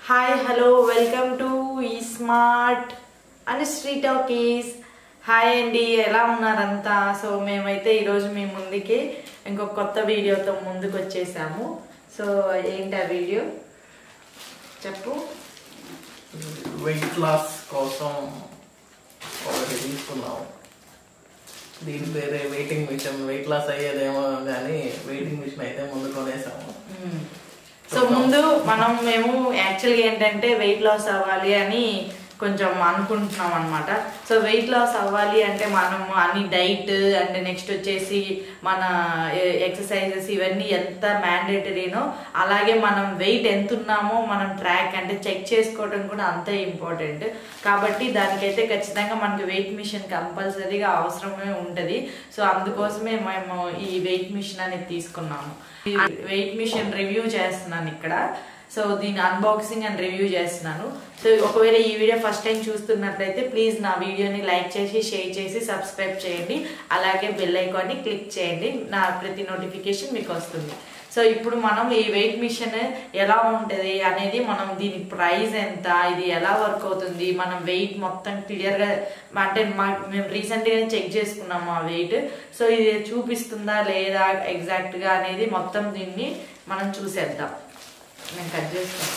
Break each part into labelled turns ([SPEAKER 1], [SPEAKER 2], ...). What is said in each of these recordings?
[SPEAKER 1] Hi hello welcome to ఈ smart అని street talkies hi అండి ఎలా ఉన్నారంతా సో మేమైతే ఈరోజు మీ ముందుకి ఇంకొక కొత్త వీడియోతో ముందుకు వచ్చేసాము సో ఏంటి ఆ వీడియో చెప్పు
[SPEAKER 2] వెయిట్ లాస్ కోసం ఒకటి తీసుకున్నాము దీని పేరే వెయిటింగ్ మిషన్ వెయిట్ లాస్ అయ్యేదేమో కానీ వెయిటింగ్ మిషన్ అయితే ముందు కొనేసాము
[SPEAKER 1] సో ముందు మనం మేము యాక్చువల్గా ఏంటంటే వెయిట్ లాస్ అవ్వాలి అని కొంచెం అనుకుంటున్నాం అనమాట సో వెయిట్ లాస్ అవ్వాలి అంటే మనం అన్ని డైట్ అండ్ నెక్స్ట్ వచ్చేసి మన ఎక్సర్సైజెస్ ఇవన్నీ ఎంత మ్యాండేటరీనో అలాగే మనం వెయిట్ ఎంత ఉన్నామో మనం ట్రాక్ అంటే చెక్ చేసుకోవడం కూడా అంతే ఇంపార్టెంట్ కాబట్టి దానికైతే ఖచ్చితంగా మనకి వెయిట్ మిషన్ కంపల్సరీగా అవసరమే ఉంటుంది సో అందుకోసమే మేము ఈ వెయిట్ మిషన్ అనేది తీసుకున్నాము ఈ వెయిట్ మిషన్ రివ్యూ చేస్తున్నాను ఇక్కడ సో దీని అన్బాక్సింగ్ అండ్ రివ్యూ చేస్తున్నాను సో ఒకవేళ ఈ వీడియో ఫస్ట్ టైం చూస్తున్నట్లయితే ప్లీజ్ నా వీడియోని లైక్ చేసి షేర్ చేసి సబ్స్క్రైబ్ చేయండి అలాగే బెల్ ఐకాన్ని క్లిక్ చేయండి నా ప్రతి నోటిఫికేషన్ మీకు వస్తుంది సో ఇప్పుడు మనం ఈ వెయిట్ మిషన్ ఎలా ఉంటుంది అనేది మనం దీని ప్రైస్ ఎంత ఇది ఎలా వర్క్ అవుతుంది మనం వెయిట్ మొత్తం క్లియర్గా అంటే మా మేము రీసెంట్గా చెక్ చేసుకున్నాము ఆ వెయిట్ సో ఇది చూపిస్తుందా లేదా ఎగ్జాక్ట్గా అనేది మొత్తం దీన్ని మనం చూసేద్దాం నేను కట్ చేస్తాను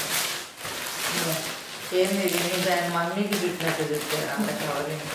[SPEAKER 1] ఏంది ఇది మీ దాని మమ్మీకి చుట్టినట్టు చెప్తారు అంత కవరింగ్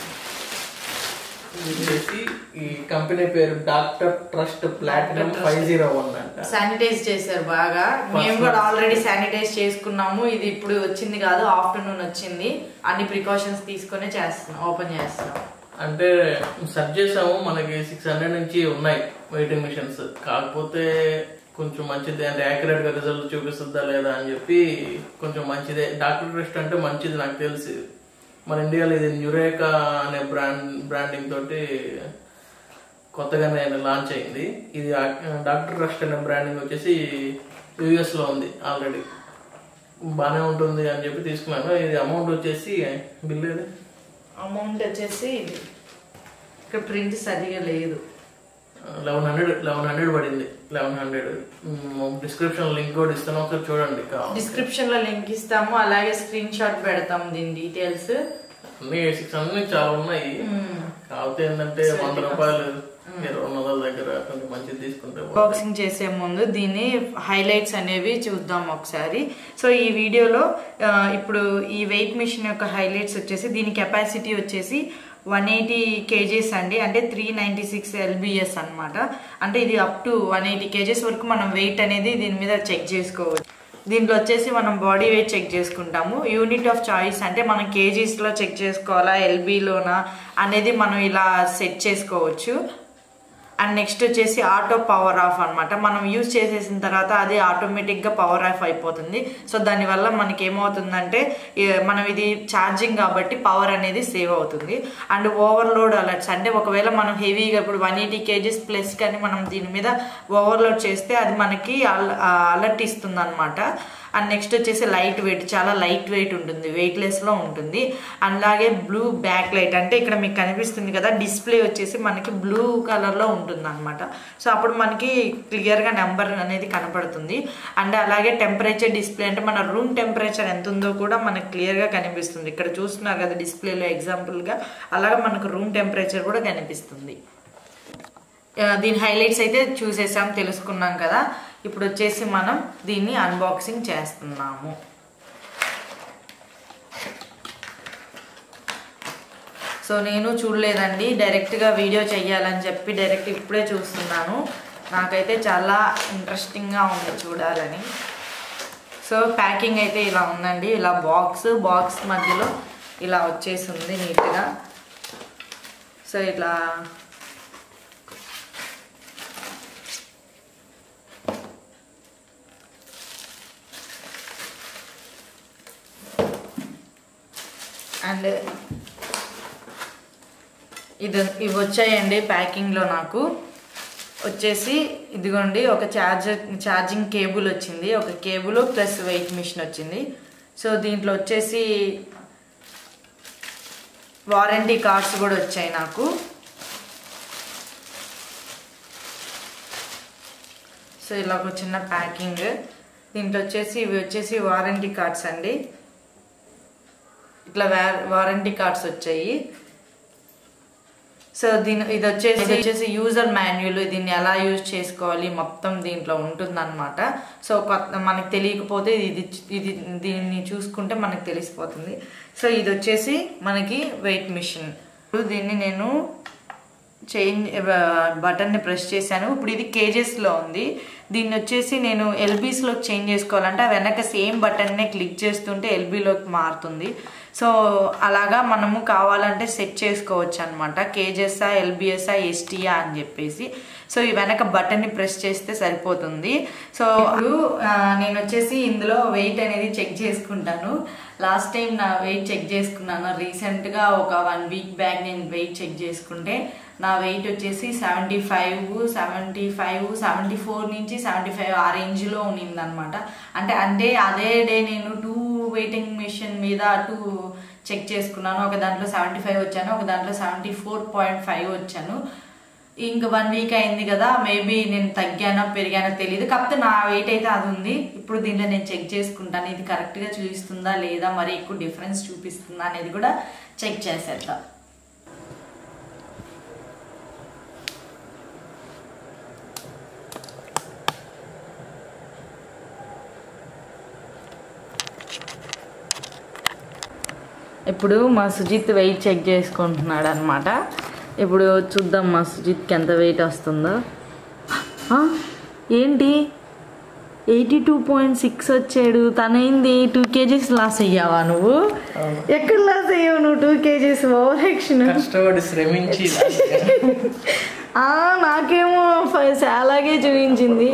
[SPEAKER 2] ఇది వచ్చేసి ఈ కంపెనీ పేరు doctor Trust platinum
[SPEAKER 1] Trust.
[SPEAKER 2] Five zero one అంట
[SPEAKER 1] శానిటైజ్ చేశారు బాగా మేము కూడా ఆల్రెడీ శానిటైజ్ చేసుకున్నాము ఇది ఇప్పుడు వచ్చింది కాదు ఆఫ్టర్నూన్ వచ్చింది అన్ని ప్రికాషన్స్ తీసుకొని చేస్తున్నాం ఓపెన్ చేస్తున్నాం
[SPEAKER 2] అంటే సెర్చ్ చేసాము మనకి సిక్స్ హండ్రెడ్ నుంచి ఉన్నాయి వెయిటింగ్ మిషన్స్ కాకపోతే కొంచెం మంచిది అంటే యాక్యురేట్ గా రిజల్ట్ చూపిస్తుందా లేదా అని చెప్పి కొంచెం మంచిదే డాక్టర్ ట్రస్ట్ అంటే మంచిది నాకు తెలిసి మన ఇండియాలో ఇది న్యూరేకా అనే బ్రాండ్ బ్రాండింగ్ తోటి కొత్తగానే లాంచ్ అయింది ఇది డాక్టర్ ట్రస్ట్ అనే బ్రాండింగ్ వచ్చేసి యూఎస్ లో ఉంది ఆల్రెడీ బాగానే ఉంటుంది అని చెప్పి తీసుకున్నాను ఇది అమౌంట్ వచ్చేసి బిల్ ఏది
[SPEAKER 1] అమౌంట్ వచ్చేసి ఇది ఇక్కడ ప్రింట్ సరిగా లేదు
[SPEAKER 2] లెవెన్ హండ్రెడ్ లెవెన్ హండ్రెడ్ పడింది లెవెన్ హండ్రెడ్ డిస్క్రిప్షన్ లింక్ కూడా ఇస్తాను ఒకసారి చూడండి కావాలి.
[SPEAKER 1] డిస్క్రిప్షన్ లో లింక్ ఇస్తాము అలాగే స్క్రీన్ షాట్ పెడతాం దీని డీటెయిల్స్
[SPEAKER 2] అన్ని సిక్స్ హండ్రెడ్ నుంచి చాలా ఉన్నాయి కాకపోతే ఏంటంటే వంద రూపాయలు ఇరవై వందల దగ్గర కొంచెం మంచిది తీసుకుంటే బాగుంటుంది.
[SPEAKER 1] బాక్సింగ్ చేసే ముందు దీని హైలైట్స్ అనేవి చూద్దాం ఒకసారి సో ఈ వీడియోలో ఆ, ఇప్పుడు ఈ వెయిట్ మిషన్ యొక్క హైలైట్స్ వచ్చేసి దీని కెపాసిటీ వచ్చేసి వన్ ఎయిటీ కేజీస్ అండి అంటే త్రీ నైంటీ సిక్స్ ఎల్బిఎస్ అనమాట అంటే ఇది up to one eighty KGs వరకు మనం వెయిట్ అనేది దీని మీద చెక్ చేసుకోవచ్చు దీంట్లో వచ్చేసి మనం బాడీ వెయిట్ చెక్ చేసుకుంటాము యూనిట్ ఆఫ్ చాయిస్ అంటే మనం కేజీస్లో చెక్ చేసుకోవాలా ఎల్బీలోనా అనేది మనం ఇలా సెట్ చేసుకోవచ్చు అండ్ నెక్స్ట్ వచ్చేసి ఆటో పవర్ ఆఫ్ అన్నమాట మనం యూజ్ చేసేసిన తర్వాత అది ఆటోమేటిక్గా పవర్ ఆఫ్ అయిపోతుంది సో దానివల్ల మనకి ఏమవుతుందంటే ఏ- మనం ఇది ఛార్జింగ్ కాబట్టి పవర్ అనేది సేవ్ అవుతుంది అండ్ ఓవర్లోడ్ అలర్ట్స్ అంటే ఒకవేళ మనం హెవీగా ఇప్పుడు వన్ ఎయిటీ కేజీస్ ప్లస్ కానీ మనం దీని మీద ఓవర్లోడ్ చేస్తే అది మనకి అలర్ట్ ఇస్తుంది అనమాట అండ్ నెక్స్ట్ వచ్చేసి లైట్ వెయిట్ చాలా లైట్ వెయిట్ ఉంటుంది వెయిట్లెస్లో ఉంటుంది అలాగే బ్లూ బ్యాక్ లైట్ అంటే ఇక్కడ మీకు కనిపిస్తుంది కదా డిస్ప్లే వచ్చేసి మనకి బ్లూ కలర్లో ఉంటుంది అనమాట సో అప్పుడు మనకి క్లియర్గా నెంబర్ అనేది కనపడుతుంది అండ్ అలాగే టెంపరేచర్ డిస్ప్లే అంటే మన రూమ్ టెంపరేచర్ ఎంత ఉందో కూడా మనకి క్లియర్గా కనిపిస్తుంది ఇక్కడ చూస్తున్నారు కదా డిస్ప్లేలో ఎగ్జాంపుల్గా అలాగే మనకు రూమ్ టెంపరేచర్ కూడా కనిపిస్తుంది ఆ, దీని హైలైట్స్ అయితే చూసేసాం తెలుసుకున్నాం కదా ఇప్పుడు వచ్చేసి మనం దీన్ని అన్బాక్సింగ్ చేస్తున్నాము సో నేను చూడలేదండి డైరెక్ట్గా వీడియో చెయ్యాలని చెప్పి డైరెక్ట్ ఇప్పుడే చూస్తున్నాను నాకైతే చాలా ఇంట్రెస్టింగ్గా ఉంది చూడాలని సో ప్యాకింగ్ అయితే ఇలా ఉందండి ఇలా బాక్స్ బాక్స్ మధ్యలో ఇలా వచ్చేసి ఉంది నీట్గా సో ఇట్లా అండ్ ఇది ఇవి వచ్చాయండి ప్యాకింగ్లో నాకు వచ్చేసి ఇదిగోండి ఒక ఛార్జర్ ఛార్జింగ్ కేబుల్ వచ్చింది ఒక కేబుల్ ప్లస్ వెయిట్ మిషన్ వచ్చింది సో దీంట్లో వచ్చేసి వారంటీ కార్డ్స్ కూడా వచ్చాయి నాకు సో ఇలా ఒక చిన్న ప్యాకింగ్ దీంట్లో వచ్చేసి ఇవి వచ్చేసి వారంటీ కార్డ్స్ అండి ఇట్లా వారంటీ కార్డ్స్ వచ్చాయి సో దీని ఇది వచ్చేసి ఇది వచ్చేసి యూజర్ మాన్యువల్ దీన్ని ఎలా యూజ్ చేసుకోవాలి మొత్తం దీంట్లో ఉంటుందన్నమాట సో కొత్త మనకి తెలియకపోతే ఇది ఇది దీన్ని చూసుకుంటే మనకు తెలిసిపోతుంది సో ఇది వచ్చేసి మనకి వెయిట్ మిషన్ ఇప్పుడు దీన్ని నేను చేంజ్ బటన్ని ప్రెస్ చేశాను ఇప్పుడు ఇది కేజెస్లో ఉంది దీన్ని వచ్చేసి నేను ఎల్బీస్లోకి చేంజ్ చేసుకోవాలంటే ఆ వెనక సేమ్ బటన్నే క్లిక్ చేస్తుంటే ఎల్బీలోకి మారుతుంది సో అలాగా మనము కావాలంటే సెట్ చేసుకోవచ్చు అనమాట కేజెస్ఆ ఎల్బిఎస్ఆ ఎస్టీఆ అని చెప్పేసి సో ఈ వెనక బటన్ని ప్రెస్ చేస్తే సరిపోతుంది సో ఇప్పుడు ఆ, నేను వచ్చేసి ఇందులో వెయిట్ అనేది చెక్ చేసుకుంటాను లాస్ట్ టైం నా వెయిట్ చెక్ చేసుకున్నాను రీసెంట్గా ఒక వన్ వీక్ బ్యాక్ నేను వెయిట్ చెక్ చేసుకుంటే నా వెయిట్ వచ్చేసి seventy five seventy five seventy four నుంచి సెవెంటీ ఫైవ్ ఆ రేంజ్లో ఉన్నిందనమాట అంటే అంటే అదే డే నేను టూ వెయిటింగ్ మిషన్ మీద టూ చెక్ చేసుకున్నాను ఒక దాంట్లో సెవెంటీ ఫైవ్ వచ్చాను ఒక దాంట్లో సెవెంటీ ఫోర్ పాయింట్ ఫైవ్ వచ్చాను ఇంక వన్ వీక్ అయింది కదా మేబీ నేను తగ్గానో పెరిగానో తెలియదు కాకపోతే నా వెయిట్ అయితే అది ఉంది ఇప్పుడు దీంట్లో నేను చెక్ చేసుకుంటాను ఇది కరెక్ట్గా చూపిస్తుందా లేదా మరి ఎక్కువ డిఫరెన్స్ చూపిస్తుందా అనేది కూడా చెక్ చేసేద్దాం ఇప్పుడు మా సుజిత్ వెయిట్ చెక్ చేసుకుంటున్నాడు అనమాట ఇప్పుడు చూద్దాం మా సుజిత్కి ఎంత వెయిట్ వస్తుందో ఆ, ఏంటి ఎయిటీ టూ పాయింట్ సిక్స్ వచ్చాడు తనైంది టూ కేజీస్ లాస్ అయ్యావా నువ్వు
[SPEAKER 2] అవును.
[SPEAKER 1] ఎక్కడ లాస్ అయ్యావు నువ్వు టూ కేజీస్ ఓవర్ యాక్షన్
[SPEAKER 2] కష్టపడి శ్రమించి
[SPEAKER 1] ఆ, నాకేమో ఫైవ్ అలాగే చూపించింది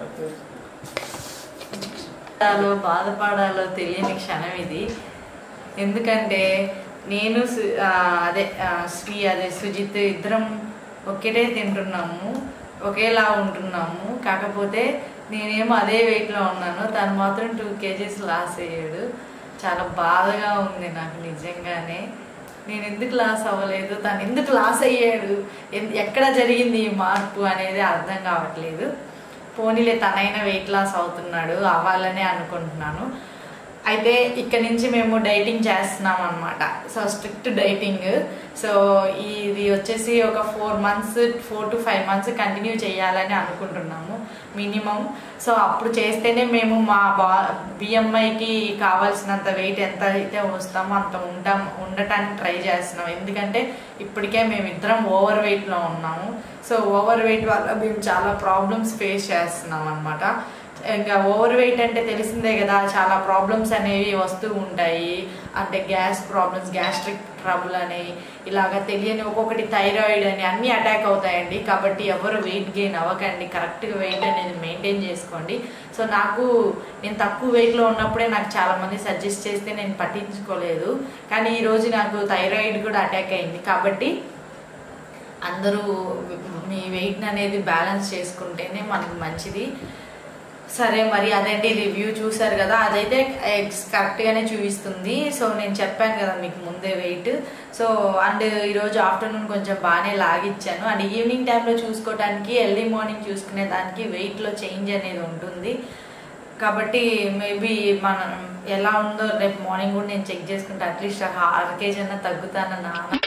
[SPEAKER 1] బాధపడాలో బాధపడాలో తెలియని క్షణం ఇది ఎందుకంటే నేను సు- ఆ, అదే ఆ, శ్రీ అదే సుజిత్ ఇద్దరం ఒకేటే తింటున్నాము ఒకేలా ఉంటున్నాము కాకపోతే నేనేమో అదే వెయిట్లో ఉన్నాను తను మాత్రం టూ కేజీస్ లాస్ అయ్యాడు చాలా బాధగా ఉంది నాకు నిజంగానే నేను ఎందుకు లాస్ అవ్వలేదు తను ఎందుకు లాస్ అయ్యాడు ఎన్- ఎక్కడ జరిగింది ఈ మార్పు అనేది అర్థం కావట్లేదు పోనీలే తనైనా వెయిట్ లాస్ అవుతున్నాడు అవ్వాలనే అనుకుంటున్నాను అయితే ఇక్కడ నుంచి మేము డైటింగ్ చేస్తున్నాం అనమాట సో స్ట్రిక్ట్ డైటింగ్ సో ఇది వచ్చేసి ఒక four months four to five months continue చేయాలని అనుకుంటున్నాము మినిమం సో అప్పుడు చేస్తేనే మేము మా బా బిఎంఐకి కావాల్సినంత వెయిట్ ఎంత అయితే వస్తామో అంత ఉంటాం ఉండటానికి ట్రై చేస్తున్నాం ఎందుకంటే ఇప్పటికే మేము ఇద్దరం ఓవర్ వెయిట్లో ఉన్నాము సో ఓవర్ వెయిట్ వల్ల మేము చాలా ప్రాబ్లమ్స్ ఫేస్ చేస్తున్నాం అనమాట ఇంకా ఓవర్ వెయిట్ అంటే తెలిసిందే కదా చాలా ప్రాబ్లమ్స్ అనేవి వస్తూ ఉంటాయి అంటే గ్యాస్ ప్రాబ్లమ్స్ గ్యాస్ట్రిక్ ట్రబుల్ అని ఇలాగ తెలియని ఒక్కొక్కటి థైరాయిడ్ అని అన్నీ అటాక్ అవుతాయండి కాబట్టి ఎవరు వెయిట్ గెయిన్ అవ్వకండి కరెక్ట్గా వెయిట్ అనేది మెయింటైన్ చేసుకోండి సో నాకు నేను తక్కువ వెయిట్లో ఉన్నప్పుడే నాకు చాలా మంది సజెస్ట్ చేస్తే నేను పట్టించుకోలేదు కానీ ఈరోజు నాకు థైరాయిడ్ కూడా అటాక్ అయింది కాబట్టి అందరూ మీ వెయిట్ అనేది బ్యాలెన్స్ చేసుకుంటేనే మనకు మంచిది సరే మరి అదేంటి రివ్యూ చూసారు కదా అదైతే కరెక్ట్గానే చూపిస్తుంది సో నేను చెప్పాను కదా మీకు ముందే వెయిట్ సో అండ్ ఈరోజు ఆఫ్టర్నూన్ కొంచెం బాగానే లాగిచ్చాను అండ్ ఈవినింగ్ టైంలో చూసుకోవడానికి ఎర్లీ మార్నింగ్ చూసుకునే దానికి వెయిట్లో చేంజ్ అనేది ఉంటుంది కాబట్టి మేబీ మనం ఎలా ఉందో రేపు మార్నింగ్ కూడా నేను చెక్ చేసుకుంటే అట్లీస్ట్ అర కేజీ అన్న తగ్గుతానన్న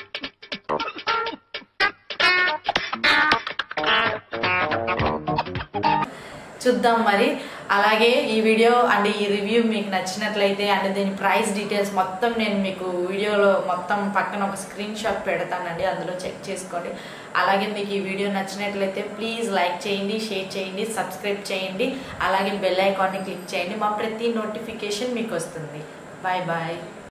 [SPEAKER 1] చూద్దాం మరి అలాగే ఈ వీడియో అండ్ ఈ రివ్యూ మీకు నచ్చినట్లయితే అండ్ దీని ప్రైస్ డీటెయిల్స్ మొత్తం నేను మీకు వీడియోలో మొత్తం పక్కన ఒక స్క్రీన్ షాట్ పెడతానండి అందులో చెక్ చేసుకోండి అలాగే మీకు ఈ వీడియో నచ్చినట్లయితే ప్లీజ్ లైక్ చేయండి షేర్ చేయండి సబ్స్క్రైబ్ చేయండి అలాగే బెల్ ఐకాన్ని క్లిక్ చేయండి మా ప్రతి నోటిఫికేషన్ మీకు వస్తుంది బాయ్ బాయ్